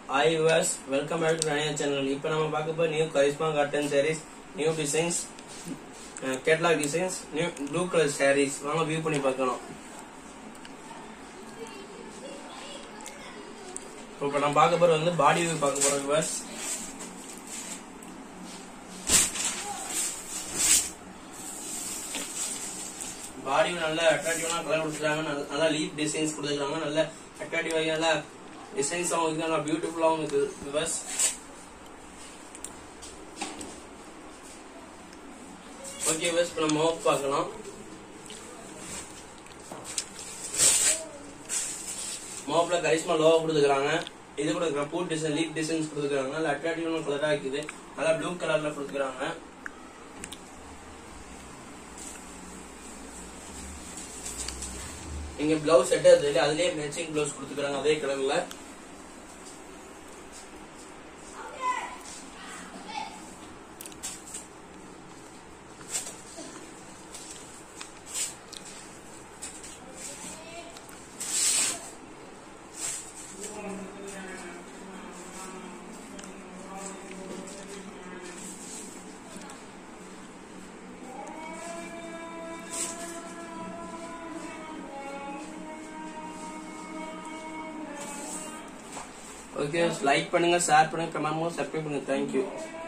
hi yours welcome back to Raniya channel இப்போ நம்ம பார்க்க போய் new Karishma cotton saris new designs catalogue designs new blue colour saris வாங்க வியூ பண்ணி பார்க்கலாம் இப்போ நம்ம பார்க்க போறது வந்து பாடி வியூ பார்க்க போறோம் யூவர்ஸ் பாடி நல்ல அட்ராக்டிவான கலர் கொடுத்துருக்காங்க நல்ல- நல்லா லீப் டிசைன்ஸ் கொடுத்துருக்காங்க நல்ல அட்ராக்டிவாக நல்லா டிசைன்ஸாகவும் இருக்கு நல்லா பியூட்டிஃபுல்லாகவும் இருக்கு விவர்ஸ் ஓகே விவர்ஸ் இப்போ நம்ம மோப் பார்க்கலாம் மோப்ல கரிஷ்மா லோவா கொடுத்துருக்காங்க இது கூட பூ டிசைன் லீப் டிசைன்ஸ் கொடுத்துருக்காங்க நல்ல அட்ராக்டிவான கலரா இருக்குது நல்லா ப்ளூ கலர்ல கொடுத்துருக்காங்க இங்க பிளவுஸ் செட் இருக்கு அதுலயே மேட்சிங் பிளவுஸ் கொடுத்துருக்காங்க அதே கலர்ல ஓகே லைக் பண்ணுங்க ஷேர் பண்ணுங்க கமெண்ட் பண்ணுங்க சப்ஸ்கிரைப் பண்ணுங்க தேங்க்யூ